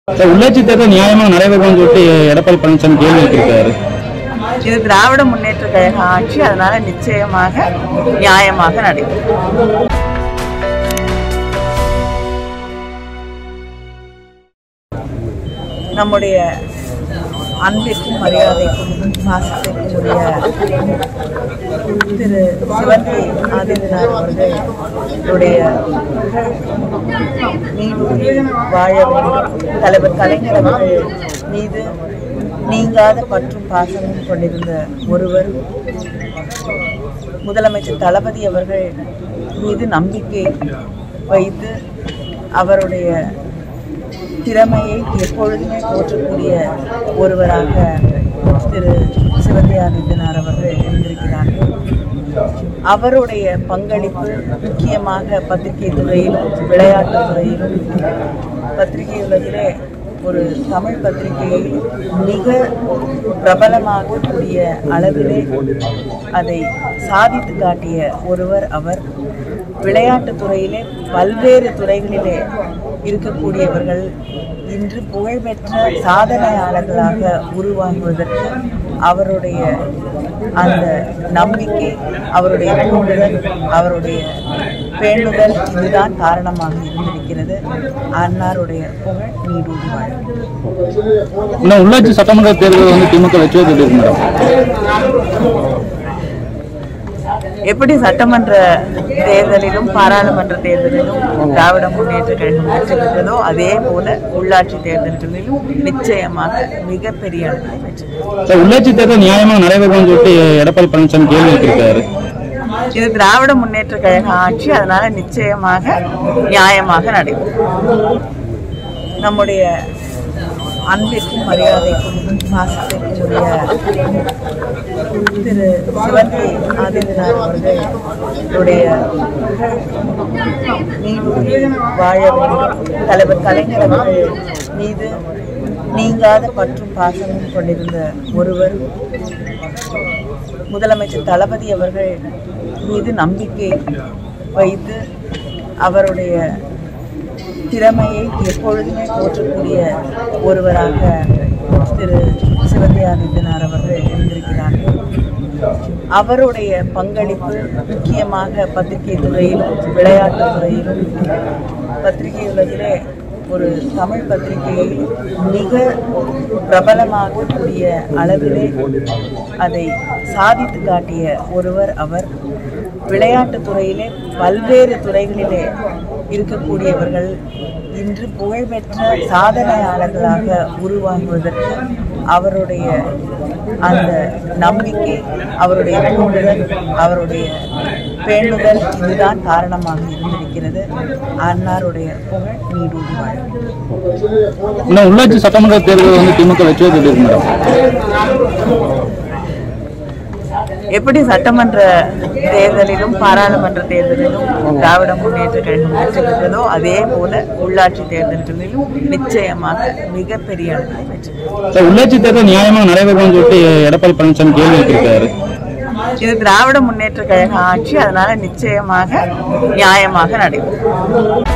Sir உள்ளாட்சி தேர்தல் நியாயமா நடைபெறும்னு சொல்லிட்டு எடப்பாடி பழனிசாமி கேள்வி கேட்டிருக்காரு இது திராவிட முன்னேற்ற கழக ஆட்சி அதனால நிச்சயமாக நியாயமாக நடைபெறும் நம்முடைய அன்பிற்கும் மரியாதைக்கும் பாசத்திற்கும் உரிய திரு சிவந்தி ஆதித்யநாத் அவர்களுடைய நீடூழி வாழ வேண்டும் தலைவர் கலைஞர் அவர்கள் மீது நீங்காத பற்றும் பாசமும் கொண்டிருந்த ஒருவர் முதலமைச்சர் தளபதி அவர்கள் மீது நம்பிக்கை வைத்து அவருடைய திறமையை எப்பொழுதுமே போற்றக்கூடிய ஒருவராக திரு சிவந்தி ஆதித்யநாத் அவர்கள் இருந்திருக்கிறார்கள் அவருடைய பங்களிப்பு முக்கியமாக பத்திரிகை துறையிலும் விளையாட்டுத் துறையிலும் பத்திரிகை உலகிலே ஒரு தமிழ் பத்திரிகையை மிக பிரபலமாகக்கூடிய அளவிலே அதை சாதித்து காட்டிய ஒருவர் அவர் விளையாட்டுத் துறையிலே பல்வேறு துறைகளிலே இருக்கக்கூடியவர்கள் இன்று புகழ்பெற்ற சாதனையாளர்களாக உருவாகுவதற்கு அவருடைய அந்த நம்பிக்கை அவருடைய தூண்டுதல் அவருடைய பேணுதல் இதுதான் காரணமாக இருந்திருக்கிறது அன்னாருடைய புகழ் நீடூடி வாழும் இன்னும் உள்ளாட்சி சட்டமன்ற தேர்தல் வந்து திமுக வெற்றி எப்படி இருக்கு மேடம் எப்படி சட்டமன்ற தேர்தலிலும் பாராளுமன்ற தேர்தலிலும் திராவிட முன்னேற்ற கழகம் வெற்றி பெற்றதோ அதே போல உள்ளாட்சி தேர்தல்களிலும் நிச்சயமாக மிகப்பெரிய அளவில் வெற்றி பெறும். சார் உள்ளாட்சி தேர்தல் நியாயமா நடைபெறும்னு சொல்லிட்டு எடப்பாடி பழனிசாமி கேள்வி கேட்டிருக்காரு இது திராவிட முன்னேற்ற கழக ஆட்சி அதனால நிச்சயமாக நியாயமாக நடைபெறும் நம்முடைய அன்பிற்கும் மரியாதைக்கும் பாசத்திற்கும் உரிய திரு சிவந்தி ஆதித்யநாத் அவர்களுடைய நீடூழி வாழ வேண்டும் தலைவர் கலைஞர் அவர்கள் மீது நீங்காத பற்றும் பாசமும் கொண்டிருந்த ஒருவர் முதலமைச்சர் தளபதி அவர்கள் மீது நம்பிக்கை வைத்து அவருடைய திறமையை எப்பொழுதுமே போற்றக்கூடிய ஒருவராக திரு சிவந்தி ஆதித்யநாத் அவர்கள் இருந்திருக்கிறார்கள் அவருடைய பங்களிப்பு முக்கியமாக பத்திரிகை துறையிலும் விளையாட்டுத் துறையிலும் பத்திரிகை உலகிலே ஒரு தமிழ் பத்திரிகையை மிக பிரபலமாகக்கூடிய அளவிலே அதை சாதித்து காட்டிய ஒருவர் அவர் விளையாட்டுத் துறையிலே பல்வேறு துறைகளிலே இருக்கக்கூடியவர்கள் இன்று புகழ்பெற்ற சாதனையாளர்களாக உருவாகுவதற்கு அவருடைய அந்த நம்பிக்கை அவருடைய தூண்டுதல் அவருடைய பேணுதல் இதுதான் காரணமாக இருந்திருக்கிறது அன்னாருடைய புகழ் நீடூடி வாழும் இன்னும் உள்ளாட்சி சட்டமன்ற தேர்தல் வந்து திமுக வெற்றி எப்படி இருக்கு மேடம் எப்படி சட்டமன்ற தேர்தலிலும் பாராளுமன்ற தேர்தலிலும் திராவிட முன்னேற்ற கழகம் வெற்றி பெற்றதோ அதே போல உள்ளாட்சி தேர்தல்களிலும் நிச்சயமாக மிகப்பெரிய அளவில் வெற்றி பெறும். சார் உள்ளாட்சி தேர்தல் நியாயமா நடைபெறும்னு சொல்லிட்டு எடப்பாடி பழனிசாமி கேள்வி கேட்டிருக்காரு இது திராவிட முன்னேற்ற கழக ஆட்சி அதனால நிச்சயமாக நியாயமாக நடைபெறும்